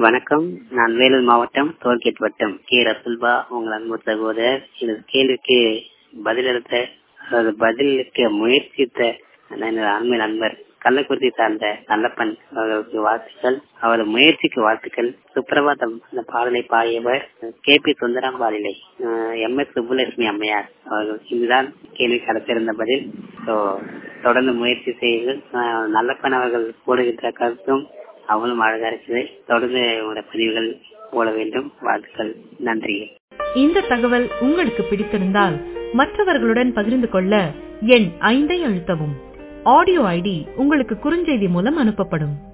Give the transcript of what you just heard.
வணக்கம் நான் வேலூர் மாவட்டம் டோல்கேட் வட்டம் கே ரசுல்பா உங்கள் அன்பு சகோதரர் எனது கேள்விக்கு பதிலளித்த அதாவது பதிலளிக்க முயற்சித்த எனது அன்பு நண்பர் கள்ளக்குறிச்சி சார்ந்த நல்லப்பன் அவர்களுக்கு வாழ்த்துக்கள் அவர் முயற்சிக்கு வாழ்த்துக்கள் சுப்பிரபாதம் அந்த பாடலை பாடியவர் கே பி சுந்தரம் பாலிலை எம் எஸ் சுப்புலட்சுமி அம்மையார் அவர்கள் இதுதான் கேள்வி கடத்திருந்த பதில் ஸோ தொடர்ந்து முயற்சி செய்து நல்லப்பன் அவர்கள் போடுகின்ற கருத்தும் அவளும் அழகா இருக்குது தொடர்ந்து உங்களோட பதிவுகள் போட வேண்டும் வாழ்த்துக்கள் நன்றி இந்த தகவல் உங்களுக்கு பிடித்திருந்தால் மற்றவர்களுடன் பகிர்ந்து கொள்ள எண் ஐந்தை அழுத்தவும் ஆடியோ ஐடி உங்களுக்கு குறுஞ்செய்தி மூலம் அனுப்பப்படும்